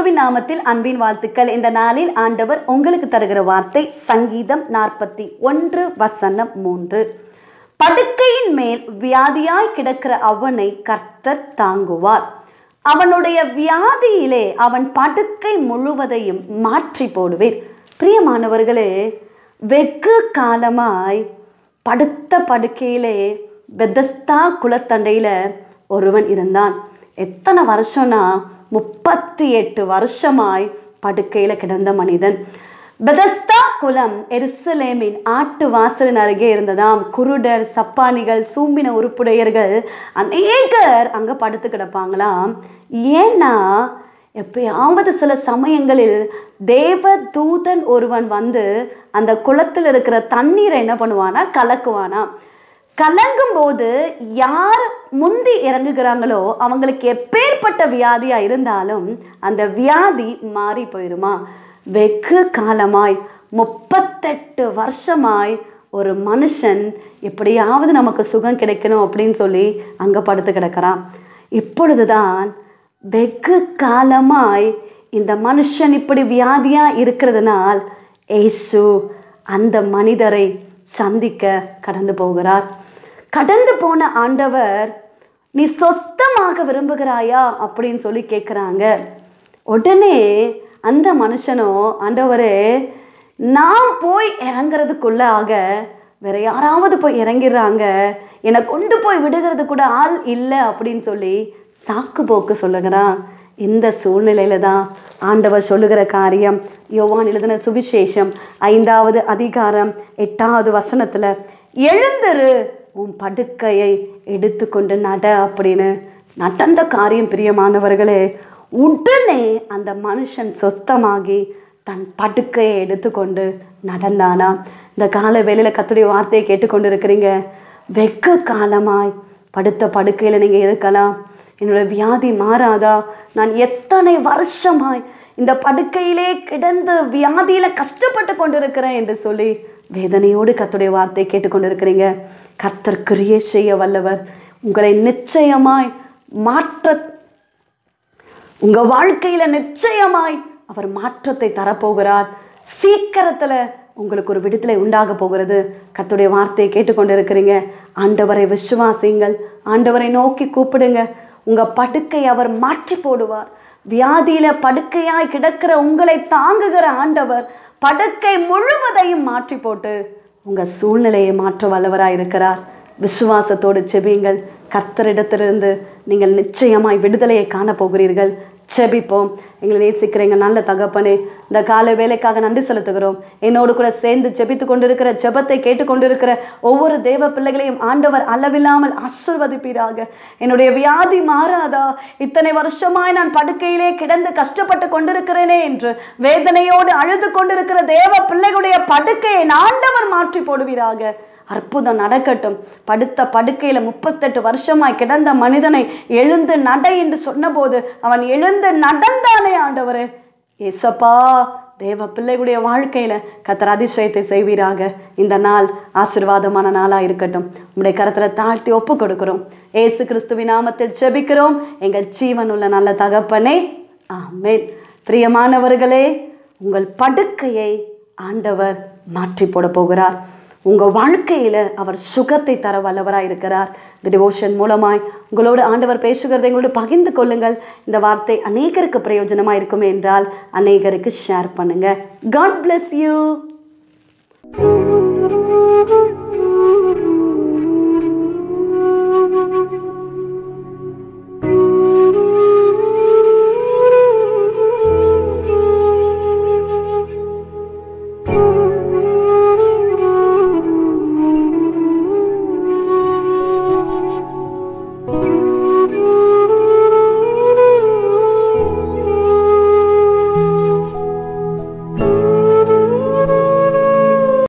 கிறிஸ்துவின் நாமத்தில் அன்பின் வாழ்த்துக்கள் இந்த நாளில் ஆண்டவர் உங்களுக்கு தருகிற வார்த்தை சங்கீதம் நாற்பத்தி ஒன்று வசனம் மூன்று படுக்கையின் மேல் வியாதியாய் கிடக்கிற அவனை கர்த்தர் தாங்குவார் அவனுடைய வியாதியிலே அவன் படுக்கை முழுவதையும் மாற்றி போடுவீர் பிரியமானவர்களே வெகு காலமாய் படுத்த படுக்கையிலே பெதஸ்தா குளத்தண்டையில் ஒருவன் இருந்தான் எத்தனை வருஷம்னா முப்பத்தி எட்டு வருஷமாய் படுக்கையில் கிடந்த மனிதன் பெதஸ்தா குலம் எருசலேமின் ஆட்டு வாசலின் அருகே இருந்ததாம் குருடர் சப்பானிகள் சூம்பின உறுப்புடையர்கள் அநேகர் அங்கே படுத்து கிடப்பாங்களாம் ஏன்னா எப்பயாவது சில சமயங்களில் தேவ தூதன் ஒருவன் வந்து அந்த குளத்தில் இருக்கிற தண்ணீரை என்ன பண்ணுவானா கலக்குவானா கலங்கும் போது யார் முந்தி இறங்குகிறாங்களோ அவங்களுக்கு எப்பேற்பட்ட வியாதியா இருந்தாலும் அந்த வியாதி மாறி போயிருமா வெகு காலமாய் முப்பத்தெட்டு வருஷமாய் ஒரு மனுஷன் எப்படியாவது நமக்கு சுகம் கிடைக்கணும் அப்படின்னு சொல்லி அங்கே படுத்து கிடக்கிறான் இப்பொழுதுதான் வெகு காலமாய் இந்த மனுஷன் இப்படி வியாதியா இருக்கிறதுனால் ஏசு அந்த மனிதரை சந்திக்க கடந்து போகிறார் கடந்து போன ஆண்டவர் நீ சொஸ்தமாக விரும்புகிறாயா அப்படின்னு சொல்லி கேட்குறாங்க உடனே அந்த மனுஷனும் ஆண்டவரே நான் போய் இறங்குறதுக்குள்ள ஆக வேற யாராவது போய் இறங்கிடுறாங்க என்னை கொண்டு போய் விடுகிறது கூட ஆள் இல்லை அப்படின்னு சொல்லி சாக்கு போக்கு சொல்லுகிறான் இந்த சூழ்நிலையில தான் ஆண்டவர் சொல்லுகிற காரியம் யோவான் எழுதின சுவிசேஷம் ஐந்தாவது அதிகாரம் எட்டாவது வசனத்தில் எழுந்திரு உன் படுக்கையை எடுத்துக்கொண்டு நட அப்படின்னு நடந்த காரியம் பிரியமானவர்களே உடனே அந்த மனுஷன் சொஸ்தமாகி தன் படுக்கையை எடுத்துக்கொண்டு நடந்தானா இந்த கால வேளையில் கத்துடைய வார்த்தையை கேட்டுக்கொண்டு இருக்கிறீங்க வெகு காலமாய் படுத்த படுக்கையில் நீங்கள் இருக்கலாம் என்னோட வியாதி மாறாதா நான் எத்தனை வருஷமாய் இந்த படுக்கையிலே கிடந்து வியாதியில் கஷ்டப்பட்டு கொண்டிருக்கிறேன் என்று சொல்லி வேதனையோடு கத்துடைய வார்த்தை கேட்டுக்கொண்டிருக்கிறீங்க கர்த்தர் கிரியை செய்ய வல்லவர் உங்களை நிச்சயமாய் மாற்ற உங்கள் வாழ்க்கையில் நிச்சயமாய் அவர் மாற்றத்தை தரப்போகிறார் சீக்கிரத்தில் உங்களுக்கு ஒரு விடுதலை உண்டாக போகிறது கர்த்தருடைய வார்த்தையை கேட்டுக்கொண்டு இருக்கிறீங்க ஆண்டவரை விசுவாசிங்கள் ஆண்டவரை நோக்கி கூப்பிடுங்க உங்கள் படுக்கை அவர் மாற்றி போடுவார் வியாதியில் படுக்கையாய் கிடக்கிற உங்களை தாங்குகிற ஆண்டவர் படுக்கை முழுவதையும் மாற்றி போட்டு உங்கள் சூழ்நிலையை மாற்ற வல்லவராக இருக்கிறார் விசுவாசத்தோடு செபியுங்கள் கர்த்தரிடத்திலிருந்து நீங்கள் நிச்சயமாய் விடுதலையை காணப்போகிறீர்கள் செபிப்போம் எங்களை நேசிக்கிற எங்கள் நல்ல தகப்பனே இந்த காலை வேலைக்காக நன்றி செலுத்துகிறோம் என்னோடு கூட சேர்ந்து ஜெபித்து கொண்டிருக்கிற ஜெபத்தை கேட்டுக்கொண்டிருக்கிற ஒவ்வொரு தேவ பிள்ளைகளையும் ஆண்டவர் அளவில்லாமல் ஆசிர்வதிப்பீராக என்னுடைய வியாதி மாறாதா இத்தனை வருஷமாய் நான் படுக்கையிலே கிடந்து கஷ்டப்பட்டு கொண்டிருக்கிறேனே என்று வேதனையோடு அழுது கொண்டிருக்கிற தேவ பிள்ளைகளுடைய படுக்கையை ஆண்டவர் மாற்றி போடுவீராக அற்புதம் நடக்கட்டும் படுத்த படுக்கையில் முப்பத்தெட்டு வருஷமாய் கிடந்த மனிதனை எழுந்து நட என்று சொன்னபோது அவன் எழுந்து நடந்தானே ஆண்டவரே ஏசப்பா தேவ பிள்ளைகளுடைய வாழ்க்கையில் கத்தர் அதிசயத்தை செய்வீராக இந்த நாள் ஆசிர்வாதமான நாளாக இருக்கட்டும் உங்களுடைய கரத்தில் தாழ்த்தி ஒப்பு கொடுக்கிறோம் ஏசு கிறிஸ்துவின் நாமத்தில் ஜெபிக்கிறோம் எங்கள் ஜீவன் உள்ள நல்ல தகப்பனே ஆமேன் பிரியமானவர்களே உங்கள் படுக்கையை ஆண்டவர் மாற்றி போட போகிறார் உங்கள் வாழ்க்கையில் அவர் சுகத்தை தர வல்லவராக இருக்கிறார் இந்த டிவோஷன் மூலமாய் உங்களோடு ஆண்டவர் பேசுகிறதை எங்களோடு பகிர்ந்து கொள்ளுங்கள் இந்த வார்த்தை அநேகருக்கு பிரயோஜனமாக இருக்குமே என்றால் அநேகருக்கு ஷேர் பண்ணுங்கள் காட் bless யூ